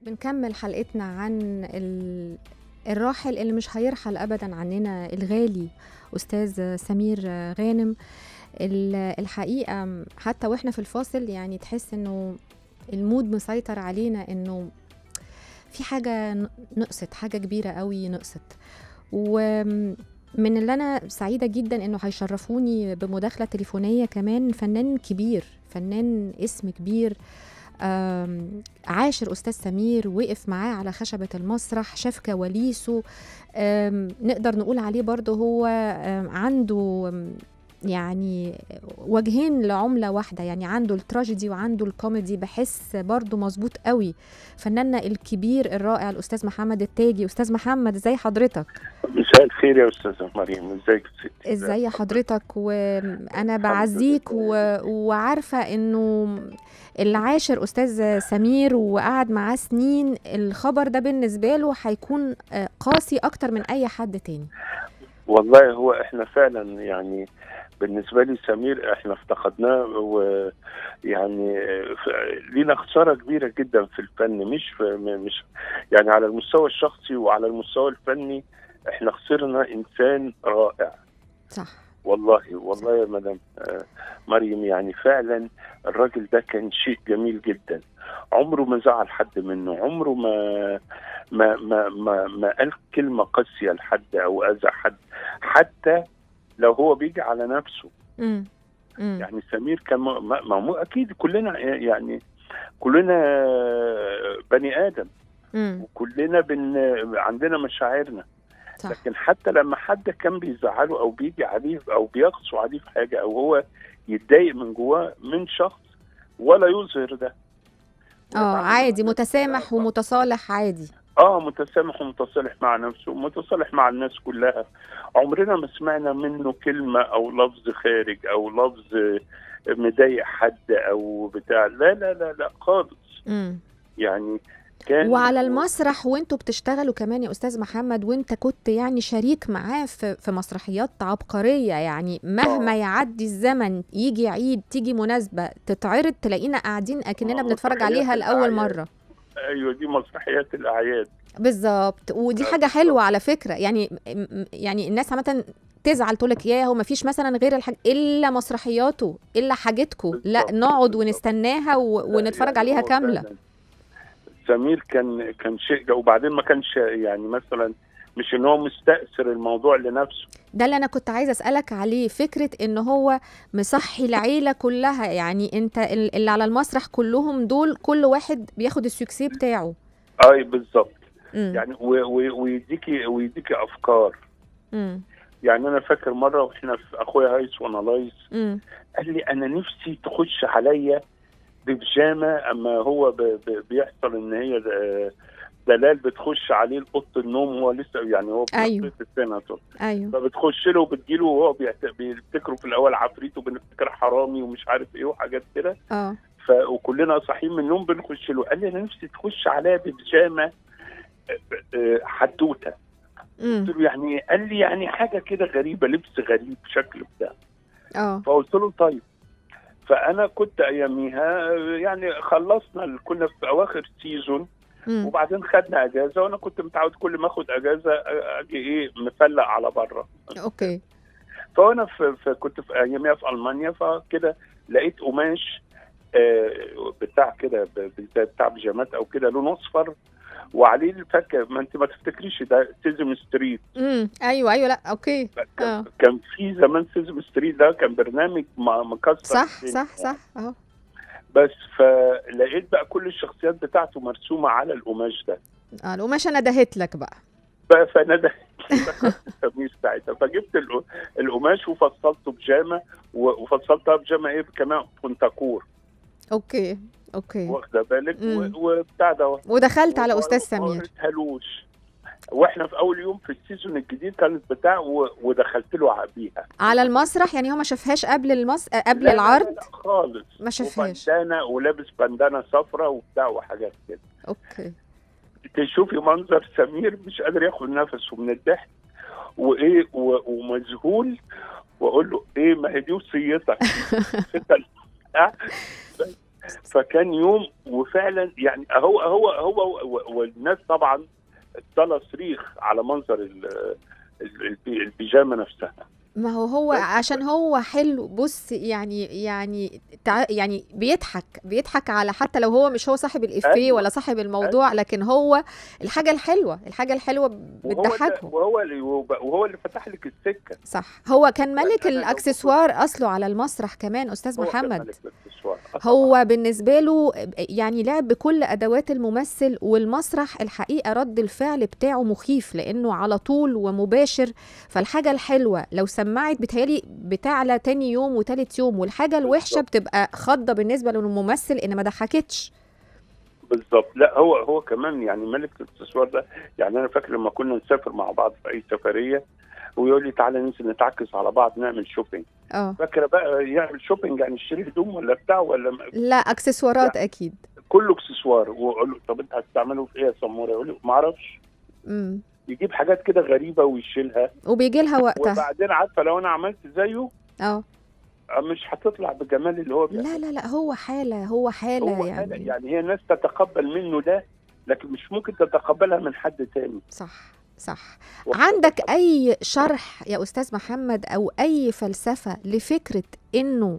بنكمل حلقتنا عن ال... الراحل اللي مش هيرحل ابدا عننا الغالي استاذ سمير غانم ال- الحقيقه حتى واحنا في الفاصل يعني تحس انه المود مسيطر علينا انه في حاجه ن- نقصت حاجه كبيره قوي نقصت ومن اللي انا سعيده جدا انه هيشرفوني بمداخله تليفونيه كمان فنان كبير فنان اسم كبير آم، عاشر استاذ سمير وقف معاه على خشبه المسرح شاف كواليسه آم، نقدر نقول عليه برضه هو آم، عنده آم، يعني وجهين لعمله واحده يعني عنده التراجيدي وعنده الكوميدي بحس برضه مظبوط قوي فناننا الكبير الرائع الاستاذ محمد التاجي استاذ محمد ازي حضرتك مساء الخير يا استاذه مريم ازيك يا ستي ازاي حضرتك وانا بعزيك و... وعارفه انه العاشر استاذ سمير وقعد معاه سنين الخبر ده بالنسبه له هيكون آه، قاسي اكتر من اي حد تاني والله هو احنا فعلا يعني بالنسبه لي سمير احنا افتقدناه ويعني ف- لينا خساره كبيره جدا في الفن مش في م- مش يعني على المستوى الشخصي وعلى المستوى الفني احنا خسرنا انسان رائع صح والله والله يا مدام آه، مريم يعني فعلا الراجل ده كان شيء جميل جدا عمره ما زعل حد منه عمره ما ما ما ما, ما قال كلمه قاسيه لحد او اذى حد حتى لو هو بيجي على نفسه امم امم يعني سمير كان م- ما ما هو اكيد كلنا يعني كلنا بني ادم امم وكلنا بن عندنا مشاعرنا صح لكن حتى لما حد كان بيزعله او بيجي عليه او بيقسو عليه في حاجه او هو يتضايق من جواه من شخص ولا يظهر ده اه عادي متسامح ومتصالح عادي اه متسامح ومتصالح مع نفسه ومتصالح مع الناس كلها عمرنا ما سمعنا منه كلمه او لفظ خارج او لفظ مضايق حد او بتاع لا لا لا لا خالص امم يعني كان وعلى المسرح وانتوا بتشتغلوا كمان يا استاذ محمد وانت كنت يعني شريك معاه في في مسرحيات عبقريه يعني مهما آه. يعدي الزمن يجي عيد تيجي مناسبه تتعرض تلاقينا قاعدين اكننا آه، بنتفرج مسرحيات عليها لاول الأعياد. مره ايوه دي مسرحيات الاعياد بالظبط ودي آه، حاجه حلوه على فكره يعني م- يعني الناس عامه تزعل تقول لك يا هو ما فيش مثلا غير الحاج الا مسرحياته الا حاجتكم لا بالظبط، نقعد بالظبط. ونستناها و... ونتفرج يعني عليها هو كامله فعلاً سمير كان كان شيء وبعدين ما كانش يعني مثلا مش ان هو مستأثر الموضوع لنفسه ده اللي انا كنت عايزه اسالك عليه فكره ان هو مصحي العيله كلها يعني انت ال- اللي على المسرح كلهم دول كل واحد بياخد السكسي بتاعه اي بالظبط امم يعني و- و- ويديكي ويديكي افكار امم يعني انا فاكر مره واحنا في اخويا هايس وانا لايس امم قال لي انا نفسي تخش عليا ببيجامه اما هو ب- ب- بيحصل ان هي د- دلال بتخش عليه لاوضه النوم هو لسه يعني هو في أيوه. منطقة السيناتور ايوه فبتخش له وبتجيله وهو بيعت- بيفتكروا في الاول عفريت وبنفتكر حرامي ومش عارف ايه وحاجات كده اه ف وكلنا صاحيين من النوم بنخش له قال لي انا نفسي تخش عليا ببيجامه آه، آه، حدوته امم قلت له يعني إيه؟ قال لي يعني حاجه كده غريبه لبس غريب شكل بتاع اه فقلت له طيب فانا كنت اياميها آه، يعني خلصنا ال- كنا في اواخر سيزون امم وبعدين خدنا اجازه وانا كنت متعود كل ما اخد اجازه آه، اجي ايه مفلق على بره اوكي فانا في, في كنت في اياميها في المانيا فكده لقيت قماش آه، بتاع كده ب- ب- بتاع بيجامات او كده لونه اصفر وعليه الفكه ما انت ما تفتكريش ده سيزم ستريت امم ايوه ايوه لا اوكي اه كان, كان في زمان سيزم ستريت ده كان برنامج م- مكسر صح الدنيا. صح صح اهو بس فلقيت بقى كل الشخصيات بتاعته مرسومه على القماش ده اه القماشه انا دهت لك بقى بقى فانا ده افتكرت سمير ساعتها فجبت الق- القماش وفصلته بيجامه و- وفصلتها بيجامه ايه كمان بنتاكور اوكي اوكي واخده بالك مم. و- وبتاع ده ودخلت على و- استاذ و- سمير وريتهالوش واحنا في اول يوم في السيزون الجديد كانت بتاع و... ودخلت له ع- بيها على المسرح يعني هو ما شافهاش قبل المس... قبل لا- لا- العرض لا, لا خالص ما شافهاش. وبندانه ولابس بندانه صفراء وبتاع وحاجات كده اوكي تشوفي منظر سمير مش قادر ياخد نفسه من الضحك وايه و... ومذهول واقول له ايه ما هي دي وصيتك انت ال- آه؟ فكان يوم وفعلا يعني هو هو هو و- والناس طبعا طلع صريخ على منظر ال- ال- البي- البيجامه نفسها ما هو هو بس- عشان هو حلو بص يعني يعني تع- يعني بيضحك بيضحك على حتى لو هو مش هو صاحب الإفيه أيوة. ولا صاحب الموضوع لكن هو الحاجة الحلوة الحاجة الحلوة وهو اللي بتضحكهم وهو اللي وهو اللي فتح لك السكه صح هو كان ملك أنا لو الأكسسوار أصله على المسرح كمان أستاذ هو كان محمد ملك الاكسسوار. آه طبعاً. هو بالنسبة له يعني لعب بكل أدوات الممثل والمسرح الحقيقة رد الفعل بتاعه مخيف لأنه على طول ومباشر فالحاجة الحلوة لو سمعت بتهيألي بتعلى تاني يوم وتالت يوم والحاجة الوحشة بالظبط. بتبقى خضة بالنسبة للممثل إن ما ضحكتش بالظبط لا هو هو كمان يعني ملك الاكسسوار ده يعني انا فاكر لما كنا نسافر مع بعض في اي سفريه ويقول لي تعالى ننزل نتعكس على بعض نعمل شوبينج اه فاكره بقى يعمل شوبينج يعني يشتري هدوم ولا بتاع ولا م- لا اكسسوارات اكيد كله اكسسوار واقول له طب انت هتستعمله في ايه يا سموره يقول لي ما اعرفش امم يجيب حاجات كده غريبه ويشيلها وبيجي لها وقتها وبعدين عارفه لو انا عملت زيه اه مش هتطلع بالجمال اللي هو لا لا لا هو حالة هو حالة هو يعني يعني, يعني هي الناس تتقبل منه ده لكن مش ممكن تتقبلها من حد تاني صح صح واخد عندك بالك؟ اي شرح يا استاذ محمد او اي فلسفه لفكره انه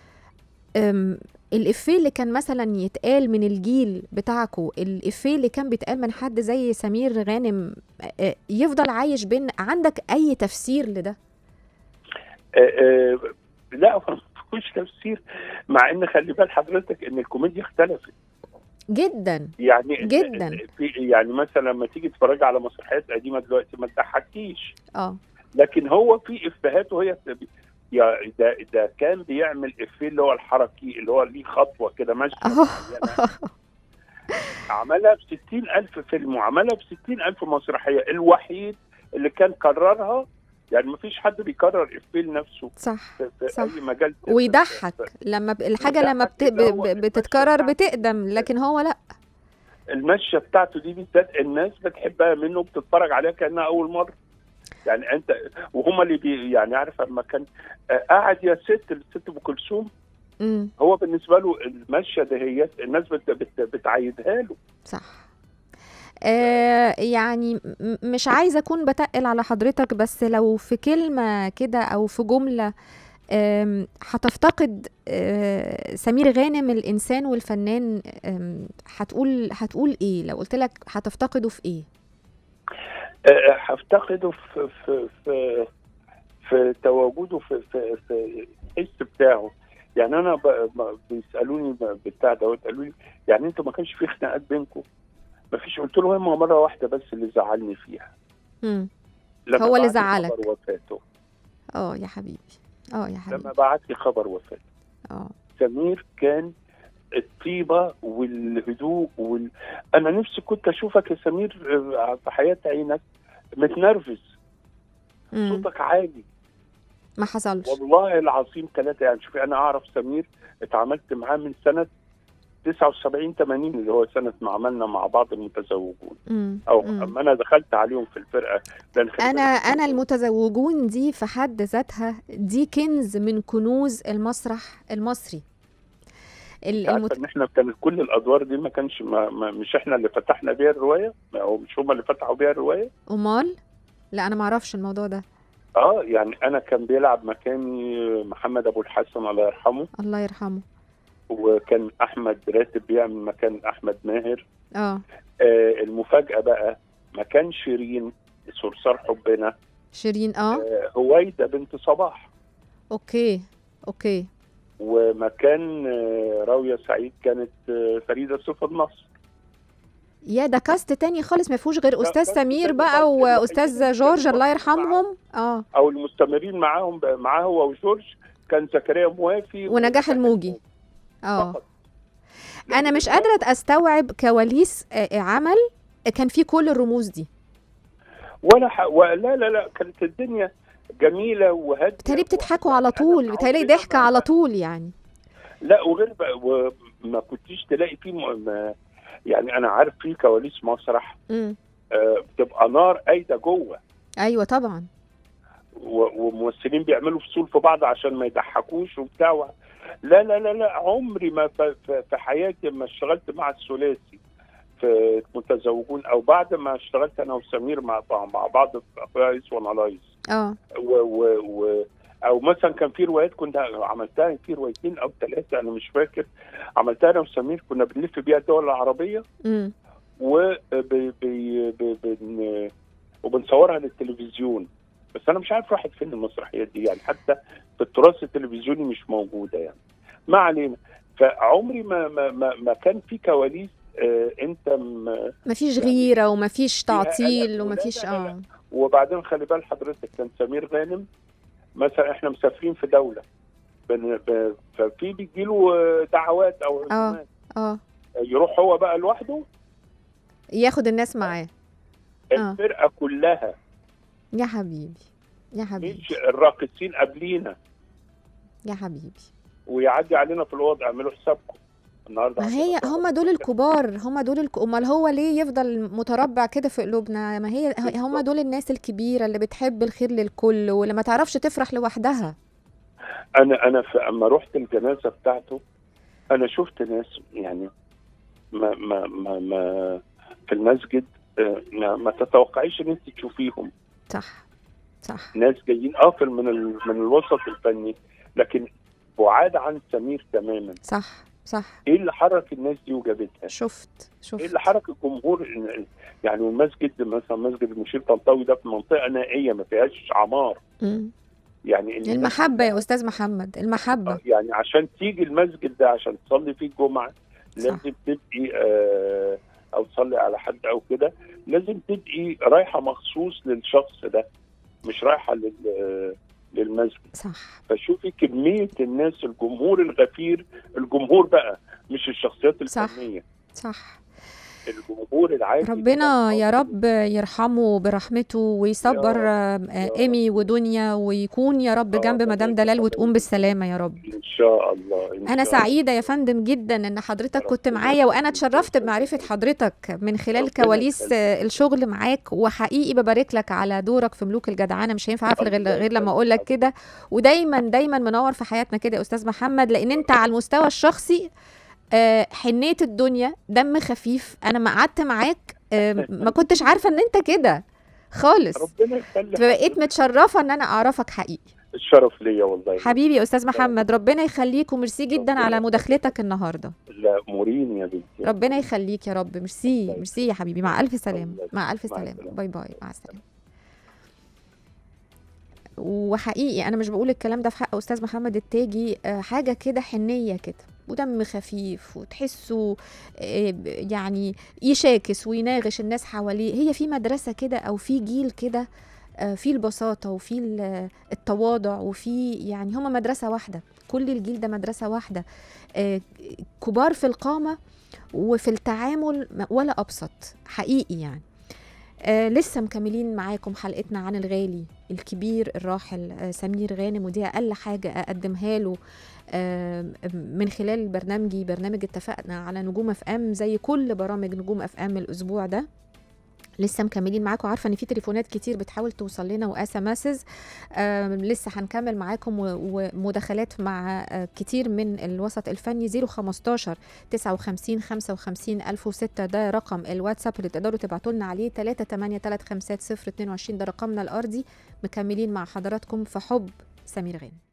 أم، الافيه اللي كان مثلا يتقال من الجيل بتاعكو الافيه اللي كان بيتقال من حد زي سمير غانم أ- أ، يفضل عايش بين عندك اي تفسير لده آه، آه، لا هو مفيش تفسير مع ان خلي بال حضرتك ان الكوميديا اختلفت جدا يعني جداً. في يعني مثلا لما تيجي تتفرج على مسرحيات قديمه دلوقتي ما تضحكيش اه لكن هو في افيهات وهي يا ده ده كان بيعمل افيه اللي هو الحركي اللي هو ليه خطوه كده ماشيه آه. معينة. عملها ب 60000 فيلم وعملها ب 60000 مسرحيه الوحيد اللي كان كررها يعني ما فيش حد بيكرر افيه لنفسه صح في, في صح. اي مجال ويضحك لما ب- الحاجه لما بت... ب... يضحك، اللي هو ب- بتتكرر المشهد بتقدم لكن هو لا المشيه بتاعته دي بالذات الناس بتحبها منه وبتتفرج عليها كانها اول مره يعني انت وهم اللي بي يعني عارف لما كان آه، قاعد يا ست الست ام كلثوم امم هو بالنسبه له المشيه دهيت الناس بت بت بتعيدها له صح آه يعني م- مش عايزه اكون بتقل على حضرتك بس لو في كلمه كده او في جمله آم، هتفتقد آه، سمير غانم الانسان والفنان آم، هتقول هتقول ايه لو قلت لك هتفتقده في ايه آه، هفتقده في في في في تواجده في في في الحس بتاعه يعني انا ب- ب- بيسالوني ب- بتاع دوت قالوا لي يعني انتوا ما كانش في خناقات بينكم ما فيش قلت له هم مره واحده بس اللي زعلني فيها مم. لما هو اللي بعت لي زعلك. خبر وفاته اه يا حبيبي اه يا حبيبي لما بعت لي خبر وفاته اه سمير كان الطيبه والهدوء وال... انا نفسي كنت اشوفك يا سمير آه، في حياه عينك متنرفز مم. صوتك عالي ما حصلش والله العظيم ثلاثة يعني شوفي أنا أعرف سمير اتعاملت معاه من سنة 79 80 اللي هو سنة ما عملنا مع بعض المتزوجون مم. أو مم. أما أنا دخلت عليهم في الفرقة لأن خلي انا بالك انا المتزوجون دي في حد ذاتها دي كنز من كنوز المسرح المصري ال- عارفة المت... إن إحنا كان كل الأدوار دي ما كانش ما ما مش إحنا اللي فتحنا بيها الرواية أو مش هم اللي فتحوا بيها الرواية امال لا انا ما اعرفش الموضوع ده اه يعني انا كان بيلعب مكاني محمد ابو الحسن الله يرحمه الله يرحمه وكان احمد راتب بيعمل مكان احمد ماهر اه آه المفاجاه بقى مكان شيرين صرصار حبنا شيرين اه آه هويدا بنت صباح اوكي اوكي ومكان آه راويه سعيد كانت آه فريده سيف النصر يا ده كاست تاني خالص ما فيهوش غير لا، استاذ كاست سمير تاني بقى خالص. واستاذ الوحيدين جورج اللي الله كانوا يرحمهم اه او المستمرين معاهم معاه هو وجورج كان زكريا موافي ونجاح الموجي اه فقط. انا مش قادره استوعب كواليس آه، عمل كان فيه كل الرموز دي ولا ح... ولا لا لا كانت الدنيا جميله وهاديه بتهيألي بتضحكوا على طول بتهيألي ضحك على طول يعني لا وغير بقى وما كنتيش تلاقي فيه م... ما- يعني انا عارف في كواليس مسرح امم آه، بتبقى نار قايده جوه ايوه طبعا و- وممثلين بيعملوا فصول في بعض عشان ما يضحكوش وبتاع و- لا لا لا لا عمري ما ف- ف- في حياتي ما اشتغلت مع الثلاثي في متزوجون او بعد ما اشتغلت انا وسمير مع مع بعض في ايس ونالايز اه و و و او مثلا كان في روايات كنت عملتها في روايتين او ثلاثه انا مش فاكر عملتها انا وسمير كنا بنلف بيها الدول العربيه امم و ب- ب- ب- بن- وبنصورها للتلفزيون بس انا مش عارف راحت فين المسرحيات دي يعني حتى في التراث التلفزيوني مش موجوده يعني ما علينا فعمري ما ما ما, ما كان في كواليس آه انت م- مفيش يعني غيره ومفيش فيها تعطيل قلق. ومفيش لا، لا، لا. اه وبعدين خلي بال حضرتك كان سمير غانم مثلا احنا مسافرين في دوله بن- ب- ففي بيجيله آه، دعوات او عزومات اه يروح هو بقى لوحده ياخد الناس معاه آه. الفرقه كلها يا حبيبي يا حبيبي مش الراقصين قبلينا يا حبيبي ويعدي علينا في الاوضه اعملوا حسابكم النهارده ما عندنا هي سهرة. هم دول الكبار هم دول الك... امال هو ليه يفضل متربع كده في قلوبنا ما هي هم بالظبط. دول الناس الكبيره اللي بتحب الخير للكل واللي ما تعرفش تفرح لوحدها انا انا في اما رحت الجنازه بتاعته انا شفت ناس يعني ما ما ما, ما في المسجد آه، ما, ما تتوقعيش ان انت تشوفيهم صح صح ناس جايين اه في من ال- من الوسط الفني لكن بعاد عن سمير تماما صح صح ايه اللي حرك الناس دي وجابتها شفت ايه شفت اللي حرك الجمهور إن- يعني والمسجد مثلا مسجد المشير طنطاوي ده في منطقه نائيه ما فيهاش عمار مم. يعني الناس- المحبه يا استاذ محمد المحبه آه، يعني عشان تيجي المسجد ده عشان تصلي فيه الجمعه لازم تبقي آه او تصلي على حد او كده لازم تبقي رايحه مخصوص للشخص ده مش رايحه لل آه، للمسجد صح فشوفي كميه الناس الجمهور الغفير الجمهور بقى مش الشخصيات صح. الفنيه صح الجمهور العادي ربنا اللي يا كان رب يرحمه برحمته ويصبر آه، آه، ايمي ودنيا ويكون يا رب آه، جنب ربنا مدام دلال يخليك. وتقوم بالسلامه يا رب ان شاء الله إن انا شاء الله. سعيده يا فندم جدا ان حضرتك كنت ربنا معايا وانا يخليك. اتشرفت بمعرفه حضرتك من خلال ربنا كواليس يخليك. آه، الشغل معاك وحقيقي ببارك لك على دورك في ملوك الجدعنه مش هينفع اقفل غير الله غير لما يخليك. اقول لك كده ودايما دايما منور في حياتنا كده يا استاذ محمد لان انت على المستوى الشخصي آه، حنيه الدنيا دم خفيف انا ما قعدت معاك آه، ما كنتش عارفه ان انت كده خالص ربنا يخليك فبقيت متشرفه ان انا اعرفك حقيقي الشرف ليا والله حبيبي يا استاذ محمد ربنا يخليك وميرسي جدا ربنا على يخليك. مداخلتك النهارده لا موريني يا بنتي ربنا يخليك يا رب ميرسي الله ميرسي يا حبيبي مع الف سلامه الله مع الف مع سلامه السلامة. باي باي مع السلامه وحقيقي انا مش بقول الكلام ده في حق استاذ محمد التاجي آه، حاجه كده حنيه كده ودم خفيف وتحسه آه، ب- يعني يشاكس ويناغش الناس حواليه هي في مدرسه كده او في جيل كده آه، في البساطه وفي ال- التواضع وفي يعني هما مدرسه واحده كل الجيل ده مدرسه واحده آه، كبار في القامه وفي التعامل م- ولا ابسط حقيقي يعني آه لسه مكملين معاكم حلقتنا عن الغالي الكبير الراحل آه سمير غانم ودي اقل حاجه اقدمها له آه من خلال برنامجي برنامج اتفقنا على نجوم اف ام زي كل برامج نجوم اف ام الاسبوع ده لسه مكملين معاكم عارفه ان في تليفونات كتير بتحاول توصل لنا واس ام آه لسه هنكمل معاكم و- ومداخلات مع آه كتير من الوسط الفني 015 59 55 1006 ده رقم الواتساب اللي تقدروا تبعتوا لنا عليه 3835022 ده رقمنا الارضي مكملين مع حضراتكم في حب سمير غانم